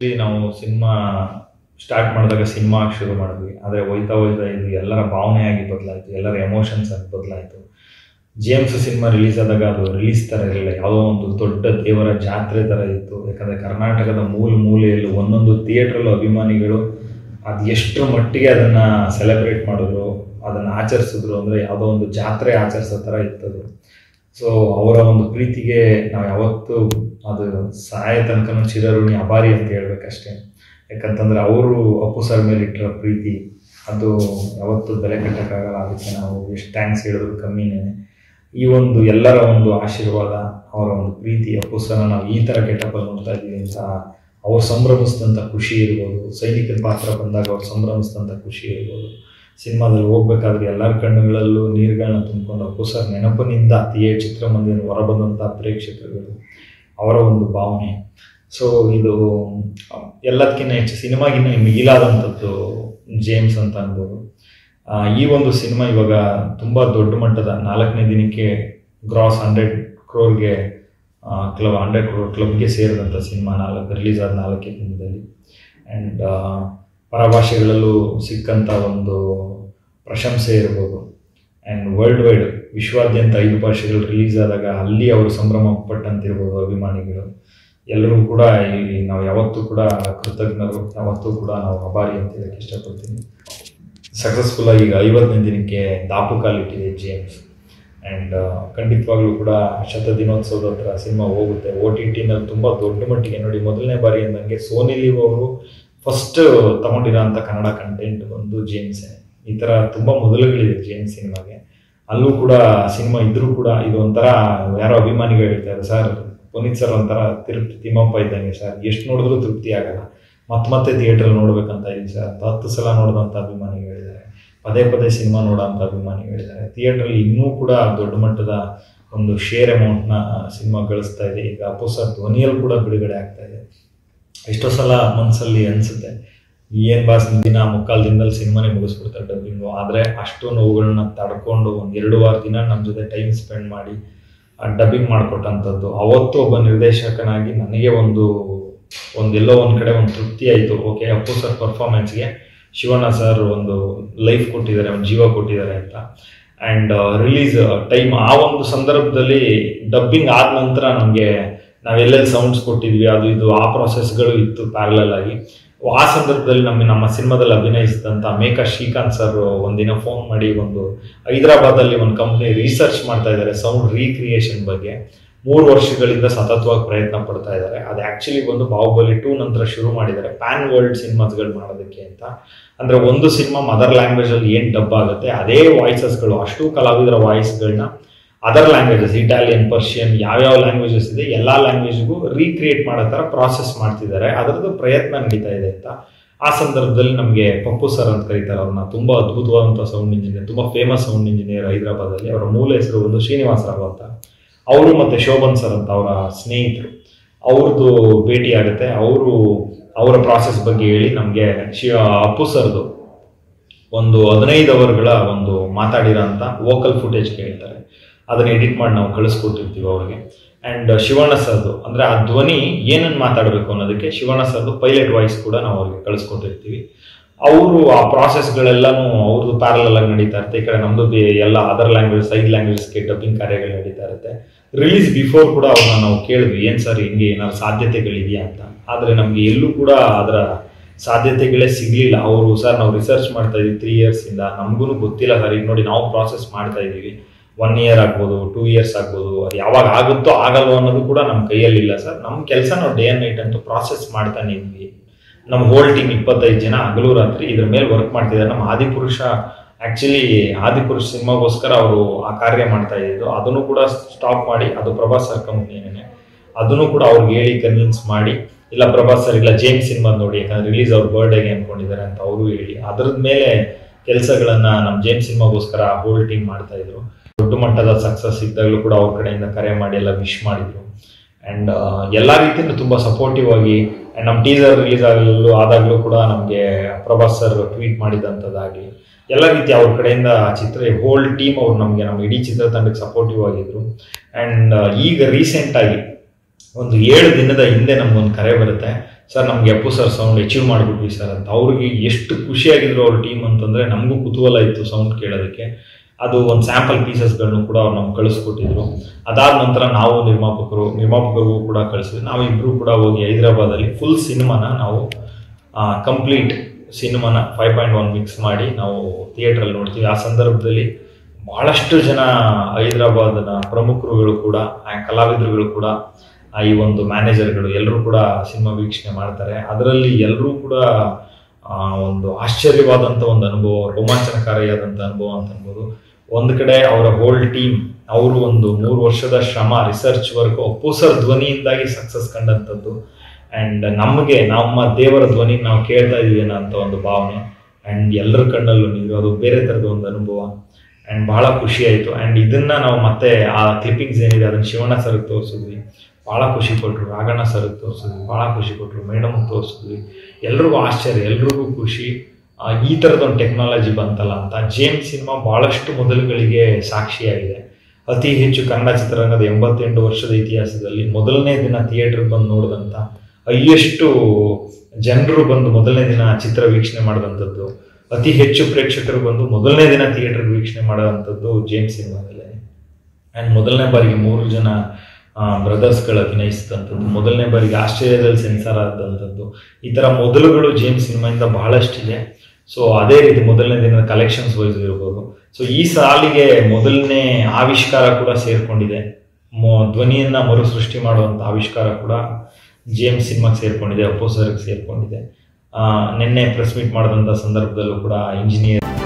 ನಾವು cinema start ಮಾಡಿದಾಗ cinema ಶುರು ಮಾಡಿದ್ವಿ ಆದರೆ ಹೋಯ್ತಾ ಹೋಯ್ತಾ ಇದು ಎಲ್ಲರ ಭಾವನೆಯಾಗಿ ಬದಲಾಯಿತು ಎಲ್ಲರ ಎಮೋಷನ್ಸ್ ಆಗಿ ಬದಲಾಯಿತು ಜೇಮ್ಸ್ ಸಿನಿಮಾ ರಿಲೀಸ್ ಆದಾಗ ಅದು ರಿಲೀಸ್ ಥರ ಇರಲಿಲ್ಲ ಯಾವುದೋ ಒಂದು ದೊಡ್ಡ ದೇವರ ಜಾತ್ರೆ ಥರ ಇತ್ತು ಯಾಕಂದರೆ ಕರ್ನಾಟಕದ ಮೂಲ ಮೂಲೆಯಲ್ಲೂ ಒಂದೊಂದು ಥಿಯೇಟ್ರಲ್ಲೂ ಅಭಿಮಾನಿಗಳು ಅದು ಎಷ್ಟರ ಮಟ್ಟಿಗೆ ಅದನ್ನು ಸೆಲೆಬ್ರೇಟ್ ಮಾಡಿದ್ರು ಅದನ್ನು ಆಚರಿಸಿದ್ರು ಅಂದರೆ ಯಾವುದೋ ಒಂದು ಜಾತ್ರೆ ಆಚರಿಸೋ ಥರ ಇತ್ತದು ಸೊ ಅವರ ಒಂದು ಪ್ರೀತಿಗೆ ನಾವು ಯಾವತ್ತೂ ಅದು ಸಾಯ ತನಕನೂ ಚಿರಋಣಿ ಅಭಾರಿ ಅಂತ ಹೇಳ್ಬೇಕಷ್ಟೇ ಯಾಕಂತಂದ್ರೆ ಅವರು ಅಪ್ಪು ಸರ್ ಮೇಲೆ ಇಟ್ಟಿರೋ ಪ್ರೀತಿ ಅದು ಯಾವತ್ತೂ ಬೆಲೆ ಕಟ್ಟಕ್ಕಾಗಲ್ಲ ಅದಕ್ಕೆ ನಾವು ಎಷ್ಟು ಥ್ಯಾಂಕ್ಸ್ ಹೇಳಿದ್ರು ಕಮ್ಮಿನೇ ಈ ಒಂದು ಎಲ್ಲರ ಒಂದು ಆಶೀರ್ವಾದ ಅವರ ಒಂದು ಪ್ರೀತಿ ಅಪ್ಪು ಸರ್ ನಾವು ಈ ಥರ ಕೆಟ್ಟಪ್ಪಲ್ಲಿ ನೋಡ್ತಾ ಇದ್ದೀವಿ ಅಂತ ಅವ್ರು ಸಂಭ್ರಮಿಸಿದಂಥ ಖುಷಿ ಇರ್ಬೋದು ಸೈನಿಕರ ಪಾತ್ರ ಬಂದಾಗ ಅವ್ರು ಸಂಭ್ರಮಿಸಿದಂಥ ಖುಷಿ ಇರ್ಬೋದು ಸಿನಿಮಾದಲ್ಲಿ ಹೋಗ್ಬೇಕಾದ್ರೆ ಎಲ್ಲರ ಕಣ್ಣುಗಳಲ್ಲೂ ನೀರುಗಳನ್ನ ತುಂಬಿಕೊಂಡು ಅಪ್ಪು ಸರ್ ನೆನಪಿನಿಂದ ತಿಯೇ ಚಿತ್ರಮಂದಿರ ಹೊರಬಂದಂಥ ಪ್ರೇಕ್ಷಕರುಗಳು ಅವರ ಒಂದು ಭಾವನೆ ಸೊ ಇದು ಎಲ್ಲದಕ್ಕಿಂತ ಹೆಚ್ಚು ಸಿನಿಮಾಗಿನ್ನ ಮಿಗಿಲಾದಂಥದ್ದು ಜೇಮ್ಸ್ ಅಂತ ಅನ್ಬೋದು ಆ, ಈ ಒಂದು ಸಿನಿಮಾ ಇವಾಗ ತುಂಬ ದೊಡ್ಡ ಮಟ್ಟದ ನಾಲ್ಕನೇ ದಿನಕ್ಕೆ ಗ್ರಾಸ್ ಹಂಡ್ರೆಡ್ ಕ್ರೋರ್ಗೆ ಕ್ಲಬ್ ಹಂಡ್ರೆಡ್ ಕ್ರೋರ್ ಕ್ಲಬ್ಗೆ ಸೇರಿದಂಥ ಸಿನಿಮಾ ನಾಲ್ಕು ರಿಲೀಸ್ ಆದ ನಾಲ್ಕೇ ದಿನದಲ್ಲಿ ಆ್ಯಂಡ್ ಪರಭಾಷೆಗಳಲ್ಲೂ ಸಿಕ್ಕಂಥ ಒಂದು ಪ್ರಶಂಸೆ ಇರ್ಬೋದು ಆ್ಯಂಡ್ ವರ್ಲ್ಡ್ ವೈಡ್ ವಿಶ್ವಾದ್ಯಂತ ಐದು ಭಾಷೆಗಳು ರಿಲೀಸ್ ಆದಾಗ ಅಲ್ಲಿ ಅವರು ಸಂಭ್ರಮ ಪಟ್ಟಂತಿರ್ಬೋದು ಅಭಿಮಾನಿಗಳು ಎಲ್ಲರೂ ಕೂಡ ಈ ನಾವು ಯಾವತ್ತೂ ಕೂಡ ಕೃತಜ್ಞರು ಯಾವತ್ತೂ ಕೂಡ ನಾವು ಅಭಾರಿ ಅಂತ ಹೇಳಕ್ಕೆ ಇಷ್ಟಪಡ್ತೀನಿ ಸಕ್ಸಸ್ಫುಲ್ ಆಗಿ ಈಗ ಐವತ್ತನೇ ದಿನಕ್ಕೆ ದಾಪು ಕಾಲಿಟ್ಟಿದೆ ಜೇಮ್ಸ್ ಆ್ಯಂಡ್ ಖಂಡಿತವಾಗ್ಲೂ ಕೂಡ ಶತ ದಿನೋತ್ಸವದ ಹತ್ರ ಸಿನಿಮಾ ಹೋಗುತ್ತೆ ಓ ಟಿ ಟಿನಲ್ಲಿ ತುಂಬ ದೊಡ್ಡ ಮಟ್ಟಿಗೆ ನೋಡಿ ಮೊದಲನೇ ಬಾರಿ ಅಂದಂಗೆ ಸೋನಿ ಲೀವ್ ಅವರು ಫಸ್ಟ್ ತಗೊಂಡಿರೋಂಥ ಕನ್ನಡ ಕಂಟೆಂಟ್ ಬಂದು ಜೇಮ್ಸೇ ಈ ಥರ ತುಂಬ ಮೊದಲುಗಳಿದೆ ಜೇಮ್ಸ್ ಸಿನಿಮಾಗೆ ಅಲ್ಲೂ ಕೂಡ ಸಿನಿಮಾ ಇದ್ರೂ ಕೂಡ ಇದು ಒಂಥರ ಯಾರೋ ಅಭಿಮಾನಿಗಳು ಹೇಳ್ತಾರೆ ಸರ್ ಪುನೀತ್ ಸರ್ ಒಂಥರ ತಿರುಪ್ತಿ ತಿಮ್ಮಪ್ಪ ಇದ್ದಂಗೆ ಸರ್ ಎಷ್ಟು ನೋಡಿದ್ರೂ ತೃಪ್ತಿ ಆಗಲ್ಲ ಮತ್ತೆ ಮತ್ತೆ ಥಿಯೇಟ್ರಲ್ಲಿ ನೋಡ್ಬೇಕಂತ ಇದೆ ಸರ್ ಹತ್ತು ಸಲ ನೋಡಿದಂಥ ಅಭಿಮಾನಿಗಳಿದ್ದಾರೆ ಪದೇ ಪದೇ ಸಿನಿಮಾ ನೋಡೋಂಥ ಅಭಿಮಾನಿಗಳಿದ್ದಾರೆ ಥಿಯೇಟ್ರಲ್ಲಿ ಇನ್ನೂ ಕೂಡ ದೊಡ್ಡ ಮಟ್ಟದ ಒಂದು ಶೇರ್ ಅಮೌಂಟ್ನ ಸಿನಿಮಾ ಗಳಿಸ್ತಾ ಇದೆ ಈಗ ಅಪ್ಪು ಸರ್ ಧ್ವನಿಯಲ್ಲಿ ಕೂಡ ಬಿಡುಗಡೆ ಆಗ್ತಾ ಇದೆ ಎಷ್ಟೋ ಸಲ ಮನಸ್ಸಲ್ಲಿ ಅನಿಸುತ್ತೆ ಏನು ಬಾಸ್ ದಿನ ಮುಕ್ಕಾಲು ದಿನದಲ್ಲಿ ಸಿನಿಮಾನೇ ಮುಗಿಸ್ಬಿಡ್ತಾರೆ ಡಬ್ಬಿಂಗು ಆದರೆ ಅಷ್ಟು ನೋವುಗಳನ್ನ ತಡ್ಕೊಂಡು ಒಂದು ಎರಡು ವಾರ ದಿನ ನಮ್ಮ ಜೊತೆ ಟೈಮ್ ಸ್ಪೆಂಡ್ ಮಾಡಿ ಡಬ್ಬಿಂಗ್ ಮಾಡಿಕೊಟ್ಟಂಥದ್ದು ಅವತ್ತು ಒಬ್ಬ ನಿರ್ದೇಶಕನಾಗಿ ನನಗೆ ಒಂದು ಒಂದೆಲ್ಲೋ ಒಂದು ಕಡೆ ಒಂದು ತೃಪ್ತಿ ಆಯಿತು ಓಕೆ ಅಪ್ಪು ಸರ್ ಪರ್ಫಾರ್ಮೆನ್ಸ್ಗೆ ಶಿವಣ್ಣ ಸರ್ ಒಂದು ಲೈಫ್ ಕೊಟ್ಟಿದ್ದಾರೆ ಒಂದು ಜೀವ ಕೊಟ್ಟಿದ್ದಾರೆ ಅಂತ ಆ್ಯಂಡ್ ರಿಲೀಸ್ ಟೈಮ್ ಆ ಒಂದು ಸಂದರ್ಭದಲ್ಲಿ ಡಬ್ಬಿಂಗ್ ಆದ ನಂತರ ನಮಗೆ ನಾವೆಲ್ಲೆಲ್ಲಿ ಸೌಂಡ್ಸ್ ಕೊಟ್ಟಿದ್ವಿ ಅದು ಇದು ಆ ಪ್ರೊಸೆಸ್ಗಳು ಇತ್ತು ಪ್ಯಾರಲಲ್ ಆಗಿ ಆ ಸಂದರ್ಭದಲ್ಲಿ ನಮಗೆ ನಮ್ಮ ಸಿನಿಮಾದಲ್ಲಿ ಅಭಿನಯಿಸಿದಂಥ ಮೇಕಾ ಶ್ರೀಕಾಂತ್ ಸರ್ ಒಂದಿನ ಫೋನ್ ಮಾಡಿ ಒಂದು ಹೈದರಾಬಾದಲ್ಲಿ ಒಂದು ಕಂಪ್ನಿ ರಿಸರ್ಚ್ ಮಾಡ್ತಾ ಇದ್ದಾರೆ ಸೌಂಡ್ ರೀಕ್ರಿಯೇಷನ್ ಬಗ್ಗೆ ಮೂರು ವರ್ಷಗಳಿಂದ ಸತತವಾಗಿ ಪ್ರಯತ್ನ ಪಡ್ತಾ ಇದ್ದಾರೆ ಅದು ಆ್ಯಕ್ಚುಲಿ ಬಂದು ಬಾಹುಬಲಿ ಟೂ ನಂತರ ಶುರು ಮಾಡಿದ್ದಾರೆ ಪ್ಯಾನ್ ವರ್ಲ್ಡ್ ಸಿನಿಮಾಸ್ಗಳು ಮಾಡೋದಕ್ಕೆ ಅಂತ ಅಂದರೆ ಒಂದು ಸಿನಿಮಾ ಮದರ್ ಲ್ಯಾಂಗ್ವೇಜಲ್ಲಿ ಏನು ಡಬ್ ಆಗುತ್ತೆ ಅದೇ ವಾಯ್ಸಸ್ಗಳು ಅಷ್ಟು ಕಲಾವಿದರ ವಾಯ್ಸ್ಗಳನ್ನ ಅದರ್ ಲ್ಯಾಂಗ್ವೇಜಸ್ ಇಟಾಲಿಯನ್ ಪರ್ಷಿಯನ್ ಯಾವ್ಯಾವ ಲ್ಯಾಂಗ್ವೇಜಸ್ ಇದೆ ಎಲ್ಲ ಲ್ಯಾಂಗ್ವೇಜ್ಗೂ ರೀಕ್ರಿಯೇಟ್ ಮಾಡೋ ಥರ ಪ್ರಾಸೆಸ್ ಮಾಡ್ತಿದ್ದಾರೆ ಅದರದ್ದು ಪ್ರಯತ್ನ ನಡೀತಾ ಇದೆ ಅಂತ ಆ ಸಂದರ್ಭದಲ್ಲಿ ನಮಗೆ ಪಪ್ಪು ಸರ್ ಅಂತ ಕರೀತಾರೆ ಅವ್ರನ್ನ ತುಂಬ ಅದ್ಭುತವಾದಂಥ ಸೌಂಡ್ ಇಂಜಿನಿಯರ್ ತುಂಬ ಫೇಮಸ್ ಸೌಂಡ್ ಇಂಜಿನಿಯರ್ ಹೈದರಾಬಾದಲ್ಲಿ ಅವರ ಮೂಲ ಹೆಸರು ಒಂದು ಶ್ರೀನಿವಾಸ ರಾವ್ ಅಂತ ಅವರು ಮತ್ತು ಶೋಭನ್ ಸರ್ ಅಂತ ಅವರ ಸ್ನೇಹಿತರು ಅವ್ರದ್ದು ಭೇಟಿ ಆಗುತ್ತೆ ಅವರು ಅವರ ಪ್ರಾಸೆಸ್ ಬಗ್ಗೆ ಹೇಳಿ ನಮಗೆ ಶಿವ ಅಪ್ಪು ಸರ್ದು ಒಂದು ಹದಿನೈದು ಅವರ್ಗಳ ಒಂದು ಮಾತಾಡಿರೋ ಅಂತ ವೋಕಲ್ ಫುಟೇಜ್ ಕೇಳ್ತಾರೆ ಅದನ್ನ ಎಡಿಟ್ ಮಾಡಿ ನಾವು ಕಳಿಸ್ಕೊಟ್ಟಿರ್ತೀವಿ ಅವ್ರಿಗೆ ಆ್ಯಂಡ್ ಶಿವಣ್ಣ ಸರ್ದು ಅಂದರೆ ಆ ಧ್ವನಿ ಏನನ್ನು ಮಾತಾಡಬೇಕು ಅನ್ನೋದಕ್ಕೆ ಶಿವಣ್ಣ ಸರ್ದು ಪೈಲಟ್ ವಾಯ್ಸ್ ಕೂಡ ನಾವು ಅವ್ರಿಗೆ ಕಳಿಸ್ಕೊಟ್ಟಿರ್ತೀವಿ ಅವರು ಆ ಪ್ರಾಸೆಸ್ಗಳೆಲ್ಲನೂ ಅವ್ರದ್ದು ಪ್ಯಾರಲಲ್ ಆಗಿ ನಡೀತಾ ಇರುತ್ತೆ ಈ ಕಡೆ ನಮ್ಮದು ಬೇ ಎಲ್ಲ ಅದರ್ ಲ್ಯಾಂಗ್ವೇಜ್ ಸೈಡ್ ಲ್ಯಾಂಗ್ವೇಜ್ಗೆ ಡಬ್ಬಿಂಗ್ ಕಾರ್ಯಗಳು ನಡೀತಾ ಇರುತ್ತೆ ರಿಲೀಸ್ ಬಿಫೋರ್ ಕೂಡ ಅವ್ರನ್ನ ನಾವು ಕೇಳಿದ್ವಿ ಏನು ಸರ್ ಹಿಂಗೆ ಏನಾದ್ರು ಸಾಧ್ಯತೆಗಳಿದೆಯಾ ಅಂತ ಆದರೆ ನಮಗೆ ಎಲ್ಲೂ ಕೂಡ ಅದರ ಸಾಧ್ಯತೆಗಳೇ ಸಿಗಲಿಲ್ಲ ಅವರು ಸರ್ ನಾವು ರಿಸರ್ಚ್ ಮಾಡ್ತಾ ಇದ್ವಿ ತ್ರೀ ಇಯರ್ಸಿಂದ ನಮಗೂ ಗೊತ್ತಿಲ್ಲ ಸರ್ ಈಗ ನೋಡಿ ನಾವು ಪ್ರಾಸೆಸ್ ಮಾಡ್ತಾ ಇದ್ದೀವಿ ಒನ್ ಇಯರ್ ಆಗ್ಬೋದು ಟೂ ಇಯರ್ಸ್ ಆಗ್ಬೋದು ಅದು ಯಾವಾಗ ಆಗುತ್ತೋ ಆಗಲ್ವೋ ಅನ್ನೋದು ಕೂಡ ನಮ್ಮ ಕೈಯಲ್ಲಿಲ್ಲ ಸರ್ ನಮ್ಮ ಕೆಲಸ ನಾವು ಡೇ ಆ್ಯಂಡ್ ನೈಟ್ ಅಂತೂ ಪ್ರಾಸೆಸ್ ಮಾಡ್ತಾನೆ ಇದ್ವಿ ನಮ್ಮ ಹೋಲ್ ಟೀಮ್ ಇಪ್ಪತ್ತೈದು ಜನ ಹಗಲು ರಾತ್ರಿ ಇದ್ರ ಮೇಲೆ ವರ್ಕ್ ಮಾಡ್ತಿದ್ದಾರೆ ನಮ್ಮ ಆದಿಪುರುಷ ಆ್ಯಕ್ಚುಲಿ ಆದಿಪುರುಷ ಸಿನಿಮಾಗೋಸ್ಕರ ಅವರು ಆ ಕಾರ್ಯ ಮಾಡ್ತಾ ಇದ್ದಿದ್ದು ಅದನ್ನು ಕೂಡ ಸ್ಟಾಪ್ ಮಾಡಿ ಅದು ಪ್ರಭಾಸ್ ಸರ್ ಕಂಪ್ನಿನೇ ಅದನ್ನು ಕೂಡ ಅವ್ರಿಗೆ ಹೇಳಿ ಕನ್ವಿನ್ಸ್ ಮಾಡಿ ಇಲ್ಲ ಪ್ರಭಾಸ್ ಸರ್ ಇಲ್ಲ ಜೇಮ್ಸ್ ಸಿನಿಮಾ ನೋಡಿ ಯಾಕಂದ್ರೆ ರಿಲೀಸ್ ಅವ್ರ ಬರ್ಡೇಗೆ ಅನ್ಕೊಂಡಿದ್ದಾರೆ ಅಂತ ಅವರು ಹೇಳಿ ಅದ್ರದ್ ಮೇಲೆ ಕೆಲಸಗಳನ್ನ ನಮ್ಮ ಜೇಮ್ಸ್ ಸಿನಿಮಾಗೋಸ್ಕರ ಹೋಲ್ ಟೀಮ್ ಮಾಡ್ತಾ ಇದ್ರು ದೊಡ್ಡ ಮಟ್ಟದ ಸಕ್ಸಸ್ ಇದ್ದಾಗಲೂ ಕೂಡ ಅವ್ರ ಕಡೆಯಿಂದ ಕರೆ ಮಾಡಿ ಎಲ್ಲ ವಿಶ್ ಮಾಡಿದ್ರು ಆ್ಯಂಡ್ ಎಲ್ಲ ರೀತಿಯಿಂದ ತುಂಬ ಸಪೋರ್ಟಿವ್ ಆಗಿ ಆ್ಯಂಡ್ ನಮ್ಮ ಟೀಸರ್ ರಿಲೀಸ್ ಆಗಲು ಆದಾಗಲೂ ಕೂಡ ನಮಗೆ ಪ್ರಭಾಸ್ ಸರ್ ಟ್ವೀಟ್ ಮಾಡಿದಂಥದ್ದಾಗಲಿ ಎಲ್ಲ ರೀತಿ ಅವ್ರ ಕಡೆಯಿಂದ ಆ ಚಿತ್ರ ಹೋಲ್ ಟೀಮ್ ಅವ್ರು ನಮಗೆ ನಮ್ಮ ಇಡೀ ಚಿತ್ರತಂಡಕ್ಕೆ ಸಪೋರ್ಟಿವ್ ಆಗಿದ್ರು ಆ್ಯಂಡ್ ಈಗ ರೀಸೆಂಟಾಗಿ ಒಂದು ಏಳು ದಿನದ ಹಿಂದೆ ನಮಗೊಂದು ಕರೆ ಬರುತ್ತೆ ಸರ್ ನಮ್ಗೆ ಅಪ್ಪು ಸರ್ ಸೌಂಡ್ ಅಚೀವ್ ಮಾಡಿಬಿಟ್ವಿ ಸರ್ ಅಂತ ಅವ್ರಿಗೆ ಎಷ್ಟು ಖುಷಿಯಾಗಿದ್ರು ಅವ್ರ ಟೀಮ್ ಅಂತಂದರೆ ನಮಗೂ ಕುತೂಹಲ ಇತ್ತು ಸೌಂಡ್ ಕೇಳೋದಕ್ಕೆ ಅದು ಒಂದು ಸ್ಯಾಂಪಲ್ ಪೀಸಸ್ಗಳನ್ನು ಕೂಡ ಅವ್ರು ನಮ್ಗೆ ಕಳಿಸ್ಕೊಟ್ಟಿದ್ರು ಅದಾದ ನಂತರ ನಾವು ನಿರ್ಮಾಪಕರು ನಿರ್ಮಾಪಕರಿಗೂ ಕೂಡ ಕಳಿಸಿದ್ವಿ ನಾವಿಬ್ಬರು ಕೂಡ ಹೋಗಿ ಹೈದರಾಬಾದಲ್ಲಿ ಫುಲ್ ಸಿನಿಮಾನ ನಾವು ಕಂಪ್ಲೀಟ್ ಸಿನಿಮಾನ ಫೈವ್ ಪಾಯಿಂಟ್ ಒನ್ ಮಿಕ್ಸ್ ಮಾಡಿ ನಾವು ಥಿಯೇಟ್ರಲ್ಲಿ ನೋಡ್ತೀವಿ ಆ ಸಂದರ್ಭದಲ್ಲಿ ಬಹಳಷ್ಟು ಜನ ಹೈದರಾಬಾದ್ನ ಪ್ರಮುಖರುಗಳು ಕೂಡ ಆ ಕಲಾವಿದರುಗಳು ಕೂಡ ಆ ಈ ಒಂದು ಮ್ಯಾನೇಜರ್ಗಳು ಎಲ್ಲರೂ ಕೂಡ ಸಿನಿಮಾ ವೀಕ್ಷಣೆ ಮಾಡ್ತಾರೆ ಅದರಲ್ಲಿ ಎಲ್ಲರೂ ಕೂಡ ಆ, ಒಂದು ಆಶ್ಚರ್ಯವಾದಂಥ ಒಂದು ಅನುಭವ ರೋಮಾಂಚನಕಾರಿಯಾದಂಥ ಅನುಭವ ಅಂತ ಅನ್ಬೋದು ಒಂದು ಕಡೆ ಅವರ ಹೋಲ್ ಟೀಮ್ ಅವರು ಒಂದು ಮೂರು ವರ್ಷದ ಶ್ರಮ ರಿಸರ್ಚ್ ವರ್ಕ್ ಅಪ್ಪು ಸರ್ ಧ್ವನಿಯಿಂದಾಗಿ ಸಕ್ಸಸ್ ಕಂಡಂಥದ್ದು ಆ್ಯಂಡ್ ನಮಗೆ ನಮ್ಮ ದೇವರ ಧ್ವನಿ ನಾವು ಕೇಳ್ತಾ ಇದೀವಿ ಅನ್ನೋ ಅಂತ ಒಂದು ಭಾವನೆ ಆ್ಯಂಡ್ ಎಲ್ಲರ ಕಣ್ಣಲ್ಲೂ ನೀರು ಅದು ಬೇರೆ ಥರದ ಒಂದು ಅನುಭವ ಆ್ಯಂಡ್ ಬಹಳ ಖುಷಿ ಆಯಿತು ಆ್ಯಂಡ್ ಇದನ್ನ ನಾವು ಮತ್ತೆ ಆ ಕ್ಲಿಪ್ಪಿಂಗ್ಸ್ ಏನಿದೆ ಅದನ್ನು ಶಿವಣ್ಣ ಸರ್ಗೆ ತೋರಿಸಿದ್ವಿ ಭಾಳ ಖುಷಿ ಕೊಟ್ಟರು ರಾಘಣ್ಣ ಸರ್ಗೆ ತೋರಿಸಿದ್ವಿ ಭಾಳ ಖುಷಿ ಕೊಟ್ಟರು ಮೇಡಮ್ ತೋರಿಸಿದ್ವಿ ಎಲ್ರಿಗೂ ಆಶ್ಚರ್ಯ ಎಲ್ರಿಗೂ ಖುಷಿ ಆ, ಈ ಥರದೊಂದು ಟೆಕ್ನಾಲಜಿ ಬಂತಲ್ಲ ಅಂತ ಜೇಮ್ಸ್ ಸಿನಿಮಾ ಭಾಳಷ್ಟು ಮೊದಲುಗಳಿಗೆ ಸಾಕ್ಷಿಯಾಗಿದೆ ಅತಿ ಹೆಚ್ಚು ಕನ್ನಡ ಚಿತ್ರರಂಗದ ಎಂಬತ್ತೆಂಟು ವರ್ಷದ ಇತಿಹಾಸದಲ್ಲಿ ಮೊದಲನೇ ದಿನ ಥಿಯೇಟರ್ಗೆ ಬಂದು ನೋಡಿದಂಥ ಹೈಯೆಸ್ಟು ಜನರು ಬಂದು ಮೊದಲನೇ ದಿನ ಚಿತ್ರ ವೀಕ್ಷಣೆ ಮಾಡಿದಂಥದ್ದು ಅತಿ ಹೆಚ್ಚು ಪ್ರೇಕ್ಷಕರು ಬಂದು ಮೊದಲನೇ ದಿನ ಥಿಯೇಟರ್ ವೀಕ್ಷಣೆ ಮಾಡೋವಂಥದ್ದು ಜೇಮ್ಸ್ ಸಿನಿಮಾದಲ್ಲೇ ಆ್ಯಂಡ್ ಮೊದಲನೇ ಬಾರಿಗೆ ಮೂರು ಜನ ಬ್ರದರ್ಸ್ಗಳು ಅಭಿನಯಿಸಿದಂಥದ್ದು ಮೊದಲನೇ ಬಾರಿಗೆ ಆಸ್ಟ್ರೇಲಿಯಾದಲ್ಲಿ ಸೆನ್ಸಾರ್ ಆದಂಥದ್ದು ಈ ಥರ ಮೊದಲುಗಳು ಜೇಮ್ಸ್ ಸಿನಿಮಾಯಿಂದ ಬಹಳಷ್ಟಿದೆ ಸೊ ಅದೇ ರೀತಿ ಮೊದಲನೇ ದಿನದ ಕಲೆಕ್ಷನ್ಸ್ ವೈಸ್ ಇರ್ಬೋದು ಸೊ ಈ ಸಾಲಿಗೆ ಮೊದಲನೇ ಆವಿಷ್ಕಾರ ಕೂಡ ಸೇರ್ಕೊಂಡಿದೆ ಮೊ- ಧ್ವನಿಯನ್ನ ಮರು ಸೃಷ್ಟಿ ಮಾಡುವಂಥ ಆವಿಷ್ಕಾರ ಕೂಡ ಜೇಮ್ಸ್ ಸಿನಿಮಾಗೆ ಸೇರ್ಕೊಂಡಿದೆ ಅಪ್ಪೋ ಸರ್ಗೆ ಸೇರ್ಕೊಂಡಿದೆ ಆ, ನಿನ್ನೆ ಪ್ರೆಸ್ ಮೀಟ್ ಮಾಡಿದಂಥ ಸಂದರ್ಭದಲ್ಲೂ ಕೂಡ ಇಂಜಿನಿಯರ್